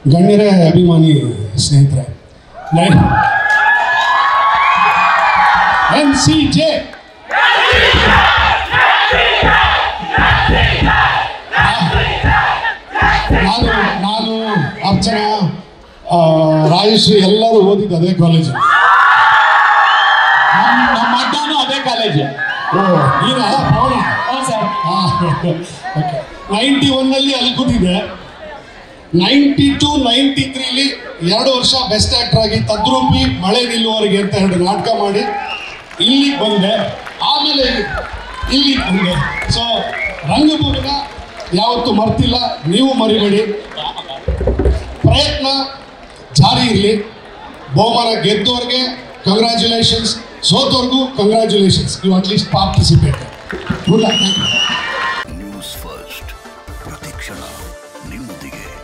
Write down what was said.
ಗಣ್ಯರೇ ಅಭಿಮಾನಿ ಸ್ನೇಹಿತರೆ N C J ನಾನು ನಾನು ಅರ್ಚನಾ ಆ, ರಾಜಶ್ರೀ ಎಲ್ಲರೂ ಓದಿದ್ದು ಅದೇ ಕಾಲೇಜು ನಮ್ಮ ನಮ್ಮ ಅಡ್ಡನೂ ಅದೇ ಕಾಲೇಜು ಓ ನೀನ ಪವನ ಹೌದು ಸರ್ ಓಕೆ ನೈಂಟಿ ಒನ್ನಲ್ಲಿ ಅಲ್ಲಿ ಕೂತಿದ್ದೆ ನೈಂಟಿ ಟು ನೈಂಟಿ ತ್ರೀಲಿ ಎರಡು ವರ್ಷ ಬೆಸ್ಟ್ ಆಕ್ಟರ್ ಆಗಿ ತದ್ರೂಪಿ ಮಳೆ ನಿಲ್ಲುವವರೆಗೆ ಅಂತ ಎರಡು ನಾಟಕ ಮಾಡಿ ಇಲ್ಲಿಗೆ ಬಂದೆ ಆಮೇಲೆ ಇಲ್ಲಿಗೆ ಬಂದೆ ಸೊ ರಂಗಭೂಮಿನ ಯಾವತ್ತೂ ಮರ್ತಿಲ್ಲ ನೀವು ಮರಿಬೇಡಿ ಪ್ರಯತ್ನ ಜಾರಿ ಇರಲಿ ಬಹುಮಾನ ಗೆದ್ದವ್ರಿಗೆ ಕಂಗ್ರ್ಯಾಚುಲೇಷನ್ಸ್ ಸೋತವ್ರಿಗೂ congratulations you at least participate good luck thank you News First ಪ್ರತಿಕ್ಷಣ ನಿಮ್ಮೊಂದಿಗೆ